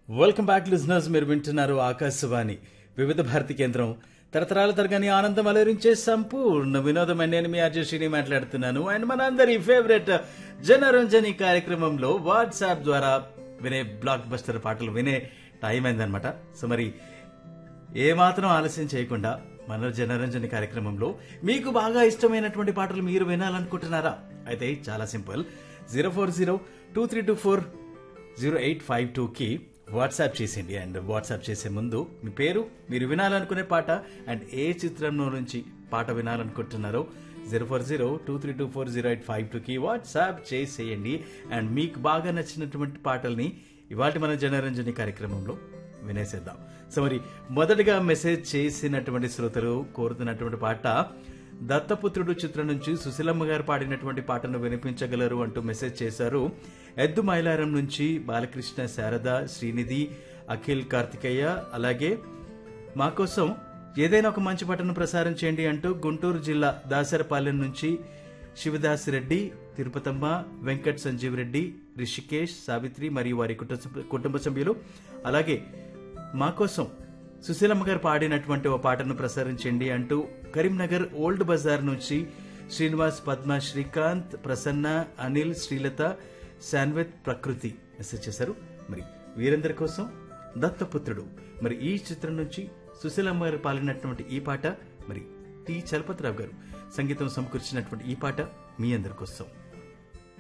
welcome back listeners మీరు వింటున్నారు ఆకాశవాణి వివిధ భారతి కేంద్రం తరతరాల తరగని ఆనందం అలరించే సంపూర్ణ వినోదం అని నేను మీ అజయశ్రీని మాట్లాడుతున్నాను అండ్ మన అందరి ఫేవరెట్ జనరంజని కార్యక్రమంలో వాట్సాప్ ద్వారా వినే బ్లాక్ బస్టర్ పాటలు వినే టైం అయిందనమాట సో మరి ఏమాత్రం ఆలస్యం చేయకుండా మన జనరంజని కార్యక్రమంలో మీకు బాగా ఇష్టమైనటువంటి పాటలు మీరు వినాలనుకుంటున్నారా అయితే చాలా simple zero four zero two three two four zero eight five టూకి వాట్సాప్ చేసేయండి అండ్ వాట్సాప్ చేసే ముందు మీ పేరు మీరు వినాలనుకునే పాట అండ్ ఏ చిత్రంలో నుంచి పాట వినాలనుకుంటున్నారో zero four zero two three two four zero eight five టూకి వాట్సాప్ చేసేయండి అండ్ మీకు బాగా నచ్చినటువంటి పాటల్ని ఇవాటి మన జనరంజని కార్యక్రమంలో వినేసేద్దాం సో మరి మొదటగా మెసేజ్ చేసినటువంటి శ్రోతలు కోరుతున్నటువంటి పాట దత్తపుత్రుడు చిత్రం నుంచి సుశీలమ్మ గారు పాడినటువంటి పాటను వినిపించగలరు అంటూ మెసేజ్ చేశారు ఎద్దు మైలారం నుంచి బాలకృష్ణ శారద శ్రీనిధి అఖిల్ కార్తికేయ అలాగే మా కోసం ఏదైనా ఒక మంచి పాటను ప్రసారం చేయండి అంటూ గుంటూరు జిల్లా దాసరపాలెం నుంచి శివదాస్ రెడ్డి తిరుపతమ్మ వెంకట్ సంజీవ్ రెడ్డి రిషికేష్ సావిత్రి మరియు వారి కుటుంబ కుటుంబ సభ్యులు అలాగే మా కోసం సుశీలమ్మ గారు పాడినటువంటి ఓ పాటను ప్రసారించండి అంటూ కరీంనగర్ ఓల్డ్ బజార్ నుంచి శ్రీనివాస్ పద్మ శ్రీకాంత్ ప్రసన్న అనిల్ శ్రీలత శాన్విత్ ప్రకృతి మెసేజ్ చేశారు మరి వీరందరి కోసం దత్తపుత్రుడు మరి ఈ చిత్రం నుంచి సుశీలమ్మ గారు పాడినటువంటి ఈ పాట మరి టి చలపతిరావు గారు సంగీతం సమకూర్చినటువంటి ఈ పాట మీ అందరి కోసం